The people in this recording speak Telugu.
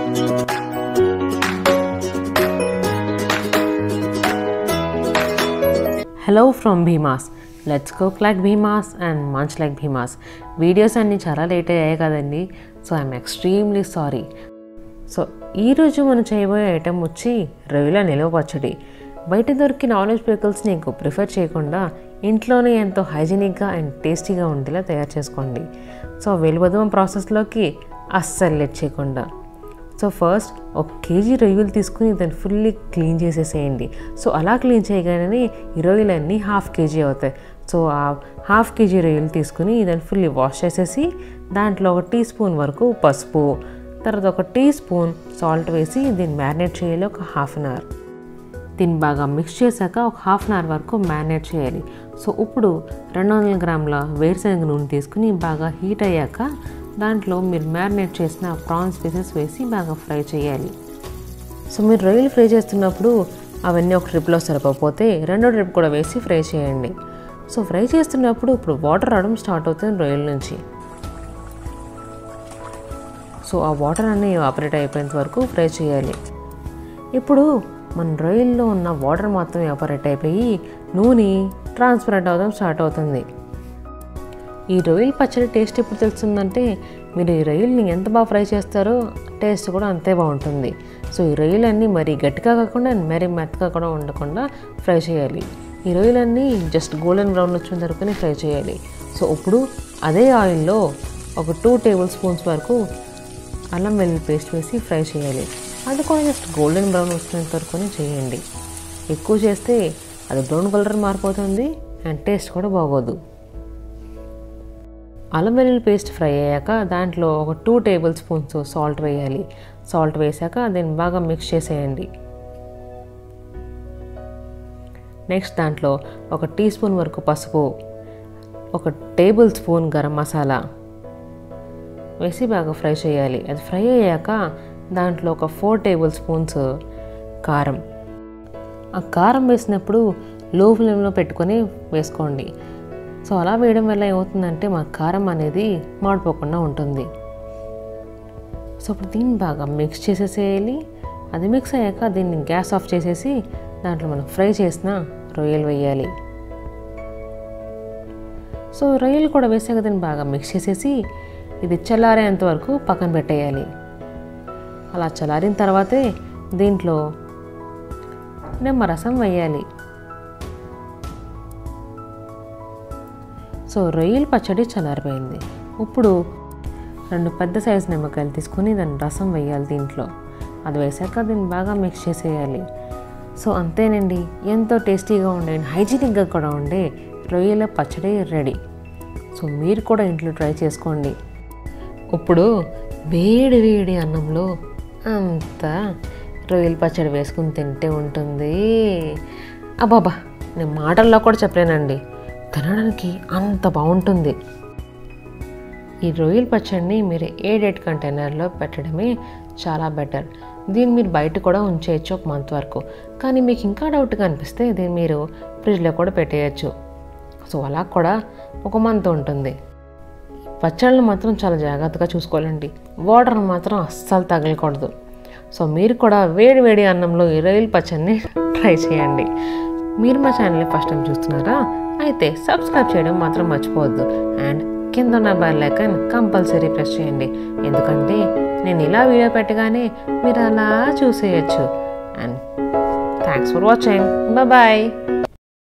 hello from Bheema's let's cook like Bheema's and munch like Bheema's videos అన్నీ చాలా లేట్ అయ్యాయి కదండి so I'm extremely sorry so ఈరోజు మనం చేయబోయే ఐటెం వచ్చి రొయ్యల నిలవ పచ్చడి బయట దొరికిన ఆరెంజ్ పికల్స్ని ఎక్కువ ప్రిఫర్ చేయకుండా ఇంట్లోనే ఎంతో హైజీనిక్గా అండ్ టేస్టీగా ఉండేలా తయారు చేసుకోండి సో వెలువదం ప్రాసెస్లోకి అస్సలు లేట్ చేయకుండా సో ఫస్ట్ ఒక కేజీ రొయ్యలు తీసుకుని దాన్ని ఫుల్లీ క్లీన్ చేసేసేయండి సో అలా క్లీన్ చేయగానే ఈ రొయ్యలన్నీ హాఫ్ కేజీ అవుతాయి సో ఆ హాఫ్ కేజీ రొయ్యలు తీసుకుని దాన్ని ఫుల్లీ వాష్ చేసేసి దాంట్లో ఒక టీ స్పూన్ వరకు పసుపు తర్వాత ఒక టీ స్పూన్ సాల్ట్ వేసి దీన్ని మ్యారినేట్ చేయాలి ఒక హాఫ్ అన్ అవర్ దీన్ని బాగా మిక్స్ చేశాక ఒక హాఫ్ అన్ అవర్ వరకు మ్యారినేట్ చేయాలి సో ఇప్పుడు రెండు వందల గ్రాముల వేరుశనగ నూనె తీసుకుని బాగా హీట్ అయ్యాక దాంట్లో మీరు మ్యారినేట్ చేసిన ప్రాన్స్ పీసెస్ వేసి బాగా ఫ్రై చేయాలి సో మీరు రొయ్యలు ఫ్రై చేస్తున్నప్పుడు అవన్నీ ఒక ట్రిప్లో సరిపోతే రెండో ట్రిప్ కూడా వేసి ఫ్రై చేయండి సో ఫ్రై చేస్తున్నప్పుడు ఇప్పుడు వాటర్ రావడం స్టార్ట్ అవుతుంది రొయ్యల నుంచి సో ఆ వాటర్ అన్నీ ఆపరేట్ అయిపోయేంత వరకు ఫ్రై చేయాలి ఇప్పుడు మన రొయ్యల్లో ఉన్న వాటర్ మొత్తం ఎవాపరేట్ అయిపోయి నూనె ట్రాన్స్పరెంట్ అవడం స్టార్ట్ అవుతుంది ఈ రొయ్యల పచ్చడి టేస్ట్ ఎప్పుడు తెలుస్తుందంటే మీరు ఈ రొయ్యల్ని ఎంత బాగా ఫ్రై చేస్తారో టేస్ట్ కూడా అంతే బాగుంటుంది సో ఈ రొయ్యలన్నీ మరీ గట్టిగా కాకుండా మరీ మెత్తగా కూడా ఉండకుండా ఫ్రై చేయాలి ఈ రొయ్యలన్నీ జస్ట్ గోల్డెన్ బ్రౌన్ వచ్చిన వరకు ఫ్రై చేయాలి సో ఇప్పుడు అదే ఆయిల్లో ఒక టూ టేబుల్ స్పూన్స్ వరకు అల్లం వెల్లుల్లి పేస్ట్ వేసి ఫ్రై చేయాలి అది కూడా జస్ట్ గోల్డెన్ బ్రౌన్ వచ్చినంత వరకు చేయండి ఎక్కువ చేస్తే అది బ్రౌన్ కలర్ మారిపోతుంది అండ్ టేస్ట్ కూడా బాగోదు అల్లం వెల్లుల్లి పేస్ట్ ఫ్రై అయ్యాక దాంట్లో ఒక టూ టేబుల్ స్పూన్స్ సాల్ట్ వేయాలి సాల్ట్ వేసాక దీన్ని బాగా మిక్స్ చేసేయండి నెక్స్ట్ దాంట్లో ఒక టీ స్పూన్ వరకు పసుపు ఒక టేబుల్ స్పూన్ గరం మసాలా వేసి బాగా ఫ్రై చేయాలి అది ఫ్రై అయ్యాక దాంట్లో ఒక ఫోర్ టేబుల్ స్పూన్స్ కారం ఆ కారం వేసినప్పుడు లో ఫ్లేమ్లో పెట్టుకొని వేసుకోండి సో అలా వేయడం వల్ల ఏమవుతుందంటే మా కారం అనేది మాడిపోకుండా ఉంటుంది సో ఇప్పుడు దీన్ని బాగా మిక్స్ చేసేసేయాలి అది మిక్స్ అయ్యాక దీన్ని గ్యాస్ ఆఫ్ చేసేసి దాంట్లో మనం ఫ్రై చేసిన రొయ్యలు వేయాలి సో రొయ్యలు కూడా వేసాక దీన్ని బాగా మిక్స్ చేసేసి ఇది చల్లారేంత వరకు పక్కన పెట్టేయాలి అలా చల్లారిన తర్వాతే దీంట్లో నిమ్మరసం వేయాలి సో రొయ్యల పచ్చడి చల్లారిపోయింది ఇప్పుడు రెండు పెద్ద సైజు నిమ్మకాయలు తీసుకుని దాని రసం వేయాలి దీంట్లో అది వేసాక దీన్ని బాగా మిక్స్ చేసేయాలి సో అంతేనండి ఎంతో టేస్టీగా ఉండే హైజీనిక్గా కూడా ఉండే రొయ్యల పచ్చడి రెడీ సో మీరు కూడా ఇంట్లో ట్రై చేసుకోండి ఇప్పుడు వేడి వేడి అన్నంలో అంత రొయ్యల పచ్చడి వేసుకుని తింటే ఉంటుంది అబ్బాబా నేను మాటల్లో కూడా చెప్పలేనండి తినడానికి అంత బాగుంటుంది ఈ రొయ్యల పచ్చడిని మీరు ఏడెడ్ కంటైనర్లో పెట్టడమే చాలా బెటర్ దీన్ని మీరు బయట కూడా ఉంచేయచ్చు ఒక మంత్ వరకు కానీ మీకు ఇంకా డౌట్గా అనిపిస్తే దీన్ని మీరు ఫ్రిడ్జ్లో కూడా పెట్టేయచ్చు సో అలా కూడా ఒక మంత్ ఉంటుంది పచ్చళ్ళను మాత్రం చాలా జాగ్రత్తగా చూసుకోవాలండి వాటర్ మాత్రం అస్సలు తగలకూడదు సో మీరు కూడా వేడి వేడి అన్నంలో ఈ రొయ్యల పచ్చడిని ట్రై చేయండి మీరు మా ఛానల్ని ఫస్ట్ టైం చూస్తున్నారా అయితే సబ్స్క్రైబ్ చేయడం మాత్రం మర్చిపోవద్దు అండ్ కింద ఉన్న బెల్ ఐకాన్ కంపల్సరీ ప్రెస్ చేయండి ఎందుకంటే నేను ఇలా వీడియో పెట్టగానే మీరు అలా చూసేయచ్చు and thanks for watching bye